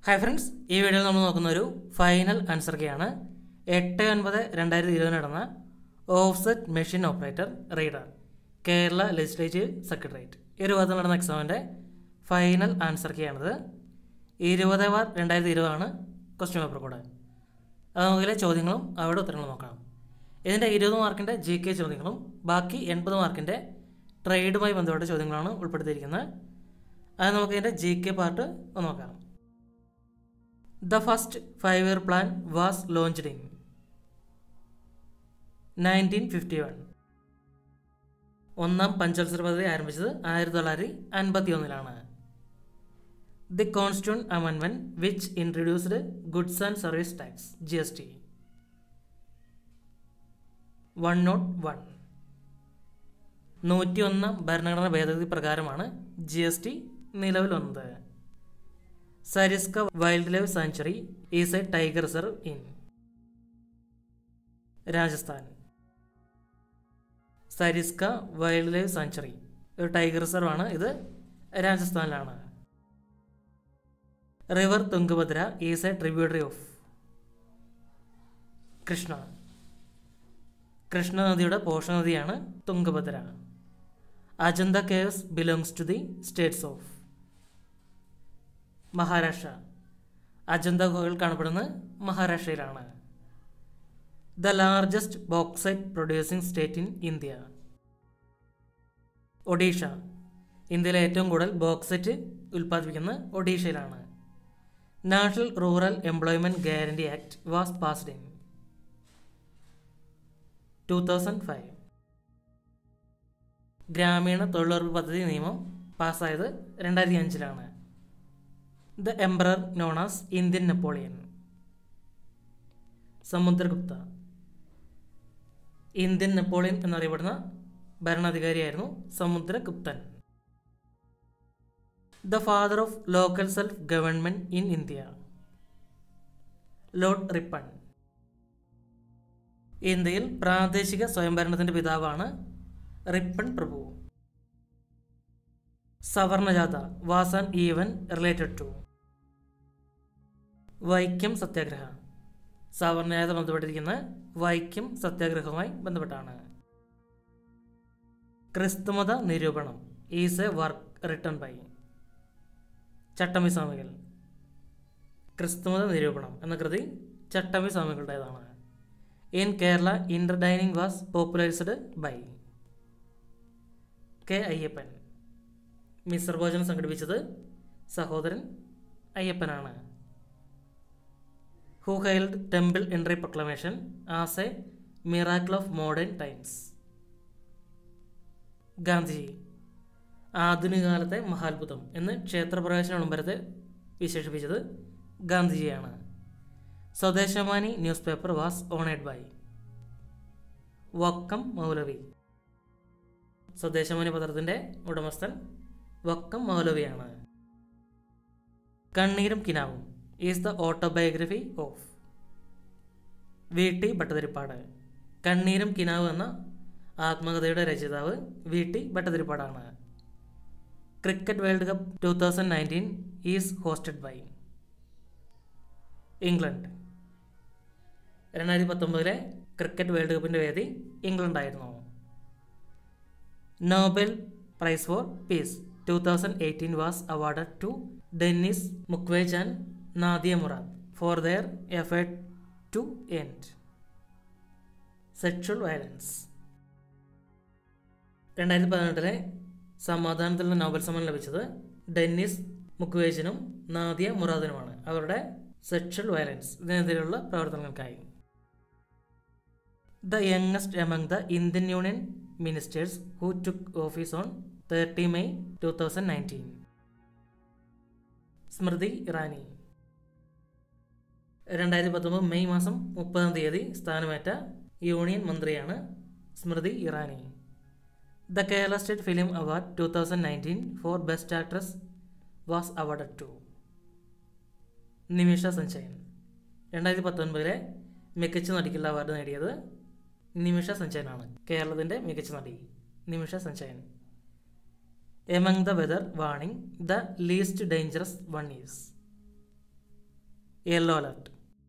Hi friends ഈ വീഡിയോയിൽ നമ്മൾ നോക്കുന്ന ഒരു ഫൈനൽ ആൻസർ കീയാണ് എട്ട് ഒൻപത് രണ്ടായിരത്തി ഇരുപതിന് നടന്ന offset machine operator reader Kerala legislative secretariat ഈ ഒരു ഭാഗത്ത് നടന്ന എക്സാമിൻ്റെ ഫൈനൽ ആൻസർ കീയാണിത് ഇരുപത് വാർ രണ്ടായിരത്തി ഇരുപതാണ് ക്വസ്റ്റ്യൻ പേപ്പർ കൂടെ അത് നമുക്കിലെ ചോദ്യങ്ങളും അവയുടെ ഉത്തരങ്ങളും നോക്കാം ഇതിൻ്റെ ഇരുപത് മാർക്കിൻ്റെ ജി കെ ചോദ്യങ്ങളും ബാക്കി എൺപത് മാർക്കിൻ്റെ ട്രേഡുമായി ബന്ധപ്പെട്ട ചോദ്യങ്ങളാണ് ഉൾപ്പെടുത്തിയിരിക്കുന്നത് അത് നമുക്ക് ഇതിൻ്റെ ജി കെ പാർട്ട് ഒന്ന് നോക്കാം The first five year plan was launched in 1951. ഒന്നാം പഞ്ചവത്സര പദ്ധതി ആരംഭിച്ചത് ആയിരത്തി തൊള്ളായിരത്തി അൻപത്തി ഒന്നിലാണ് ദി കോൺസ്റ്റിറ്റ്യൂൺ അമെൻമെന്റ് which introduced goods and service tax G S T one nought one നൂറ്റി ഒന്നാം ഭരണഘടനാ ഭേദഗതി പ്രകാരമാണ് ജി എസ് ടി നിലവിൽ വന്നത് Sariska wildlife sanctuary is a tiger reserve in Rajasthan Sariska wildlife sanctuary ഒരു ടൈഗർ റിസർവ് ആണ് ഇത് രാജസ്ഥാനിലാണ് river Tungabhadra is a tributary of Krishna Krishna നദിയുടെ പോഷക നദിയാണ് Tungabhadra Ajanta caves belongs to the states of Maharashtra Ajanta ഗുഹകൾ കാണപ്പെടുന്നത് മഹാരാഷ്ട്രയിലാണ് the largest bauxite producing state in India Odisha ഇന്ത്യയിലെ ഏറ്റവും കൂടുതൽ ബോക്സൈറ്റ് ഉൽപ്പാദിപ്പിക്കുന്നത് ഒഡീഷയിലാണ് national rural employment guarantee act was passed in to thousand five ഗ്രാമീണ തൊഴിലുറപ്പ് പദ്ധതി നിയമം പാസ്സായത് രണ്ടായിരത്തി അഞ്ചിലാണ് the emperor known as Indian Napoleon Samudragupta Indian Napoleon എന്നറിയപ്പെടുന്ന ഭരണാധികാരിയായിരുന്നു സമുദ്രഗുപ്തൻ the father of local self government in India lord Ripon ഇന്ത്യയിൽ പ്രാദേശിക സ്വയംഭരണത്തിന്റെ പിതാവാണ് റിപ്പൺ പ്രഭു Savarnajatha was an event related to Vaikom Satyagraha Savarnajatha ബന്ധപ്പെട്ടിരിക്കുന്ന വൈക്കം സത്യാഗ്രഹവുമായി ബന്ധപ്പെട്ടാണ് Kristumatha Nirupanam is a work written by Chattambi Swamikal Kristumatha Nirupanam എന്ന കൃതി ചട്ടമ്പി സ്വാമികളുടേതാണ് in Kerala inter dining was popularised by K Ayyappan മിശ്ര ഭോജനം സംഘടിപ്പിച്ചത് സഹോദരൻ അയ്യപ്പനാണ് who hailed temple entry proclamation as a miracle of modern times Gandhiji ആധുനിക കാലത്തെ മഹാത്ഭുതം എന്ന് ക്ഷേത്രപ്രവേശന വിളംബരത്തെ വിശേഷിപ്പിച്ചത് ഗാന്ധിജിയാണ് Swadeshabhimani newspaper was owned by Vakkom Moulavi Swadeshabhimani പത്രത്തിൻ്റെ ഉടമസ്ഥൻ വക്കം മൗലവിയാണ് Kanneerum Kinavum is the autobiography of V T Bhattathiripad Kanneerum Kinavu എന്ന ആത്മകഥയുടെ രചയിതാവ് വി ടി ഭട്ടതിരിപ്പാടാണ് cricket world cup two thousand nineteen is hosted by England രണ്ടായിരത്തി പത്തൊമ്പതിലെ ക്രിക്കറ്റ് വേൾഡ് കപ്പിൻ്റെ വേദി ഇംഗ്ലണ്ടായിരുന്നു Nobel prize for peace 2018 was awarded to Dennis Mukwege and Nadia Murad for their effort to end sexual violence. രണ്ടായിരത്തി പതിനെട്ടിലെ സമാധാനത്തിലുള്ള Nobel സമ്മാനം ലഭിച്ചത് Dennis മുക്വേജിനും Nadia മുറാദിനുമാണ് അവരുടെ സെക്ഷൽ വയലൻസ് ഇതിനെതിരെയുള്ള പ്രവർത്തനങ്ങൾക്കായി the youngest among the Indian union ministers who took office on thirty May two thousand nineteen Smriti Irani രണ്ടായിരത്തി പത്തൊമ്പത് മെയ് മാസം മുപ്പതാം തീയതി സ്ഥാനമേറ്റ യൂണിയൻ മന്ത്രിയാണ് Smriti Irani the Kerala state film award two thousand nineteen for best actress was awarded to Nimisha Sanjayan രണ്ടായിരത്തി പത്തൊൻപതിലെ മികച്ച നടിക്കുള്ള അവാർഡ് നേടിയത് നിമിഷ സഞ്ജയനാണ് കേരളത്തിൻ്റെ മികച്ച നടി Nimisha Sanjayan among the weather warning the least dangerous one is yellow alert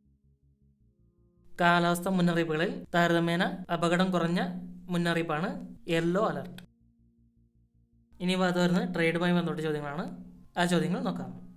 കാലാവസ്ഥ മുന്നറിയിപ്പുകളിൽ താരതമ്യേന അപകടം കുറഞ്ഞ മുന്നറിയിപ്പാണ് യെല്ലോ അലർട്ട് ഇനി ഭാഗത്ത് വരുന്ന ട്രേഡുമായി ബന്ധപ്പെട്ട ചോദ്യങ്ങളാണ് ആ ചോദ്യങ്ങൾ നോക്കാം